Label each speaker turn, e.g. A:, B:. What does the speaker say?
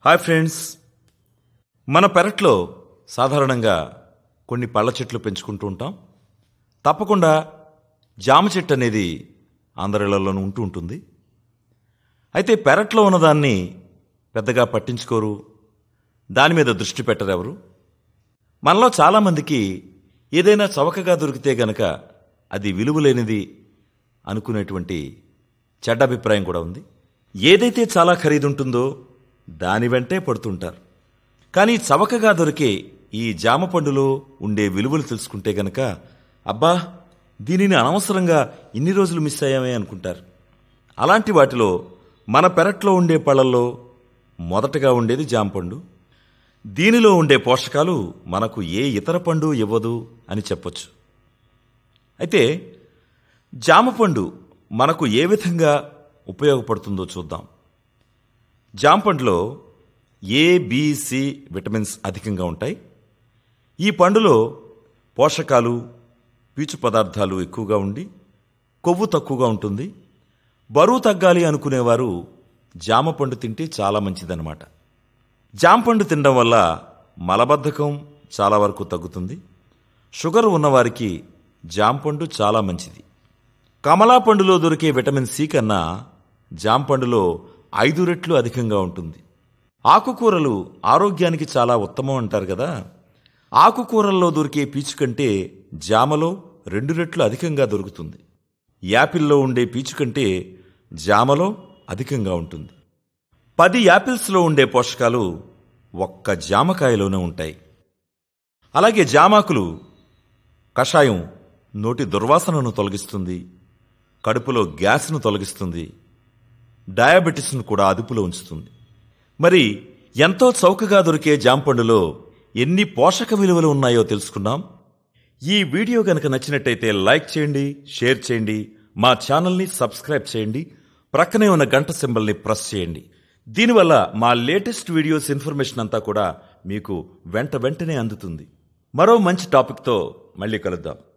A: hi friends మన పెరట్లో సాధారణంగా కొన్ని పళ్ళ చెట్లు పెంచుకుంటూ ఉంటాం తప్పకుండా జామ చెట్టు అనేది అందరిళ్లలోనూ ఉంటూ ఉంటుంది అయితే పెరట్లో ఉన్నదాన్ని పెద్దగా పట్టించుకోరు దాని మీద దృష్టి పెట్టరు ఎవరు మనలో చాలామందికి ఏదైనా చవకగా దొరికితే గనక అది విలువలేనిది అనుకునేటువంటి చెడ్డ అభిప్రాయం కూడా ఉంది ఏదైతే చాలా ఖరీదు ఉంటుందో దాని వెంటే పడుతుంటారు కానీ చవకగా దొరికే ఈ జామ పండులో ఉండే విలువలు తెలుసుకుంటే గనక అబ్బా దీనిని అనవసరంగా ఇన్ని రోజులు మిస్ అయ్యామే అనుకుంటారు అలాంటి వాటిలో మన పెరట్లో ఉండే పళ్ళల్లో మొదటగా ఉండేది జామ పండు దీనిలో ఉండే పోషకాలు మనకు ఏ ఇతర పండు ఇవ్వదు అని చెప్పొచ్చు అయితే జామపండు మనకు ఏ విధంగా ఉపయోగపడుతుందో చూద్దాం జాంపండులో ఏ బిసి విటమిన్స్ అధికంగా ఉంటాయి ఈ పండులో పోషకాలు పీచు పదార్థాలు ఎక్కువగా ఉండి కొవ్వు తక్కువగా ఉంటుంది బరువు తగ్గాలి అనుకునేవారు జామ పండు తింటే చాలా మంచిదన్నమాట జాంపండు తినడం వల్ల మలబద్ధకం చాలా వరకు తగ్గుతుంది షుగర్ ఉన్నవారికి జాంపండు చాలా మంచిది కమలా పండులో దొరికే విటమిన్ సి కన్నా జాంపండులో ఐదు రెట్లు అధికంగా ఉంటుంది ఆకుకూరలు ఆరోగ్యానికి చాలా ఉత్తమం అంటారు కదా ఆకుకూరల్లో దొరికే పీచు కంటే జామలో రెండు రెట్లు అధికంగా దొరుకుతుంది యాపిల్లో ఉండే పీచు కంటే జామలో అధికంగా ఉంటుంది పది యాపిల్స్లో ఉండే పోషకాలు ఒక్క జామకాయలోనే ఉంటాయి అలాగే జామాకులు కషాయం నోటి దుర్వాసనను తొలగిస్తుంది కడుపులో గ్యాస్ను తొలగిస్తుంది డయాబెటిస్ను కూడా అదుపులో ఉంచుతుంది మరి ఎంతో చౌకగా దొరికే జాంపండులో ఎన్ని పోషక విలువలు ఉన్నాయో తెలుసుకున్నాం ఈ వీడియో గనక నచ్చినట్టయితే లైక్ చేయండి షేర్ చేయండి మా ఛానల్ని సబ్స్క్రైబ్ చేయండి ప్రక్కనే ఉన్న గంట సింబల్ని ప్రెస్ చేయండి దీనివల్ల మా లేటెస్ట్ వీడియోస్ ఇన్ఫర్మేషన్ అంతా కూడా మీకు వెంట వెంటనే అందుతుంది మరో మంచి టాపిక్తో మళ్ళీ కలుద్దాం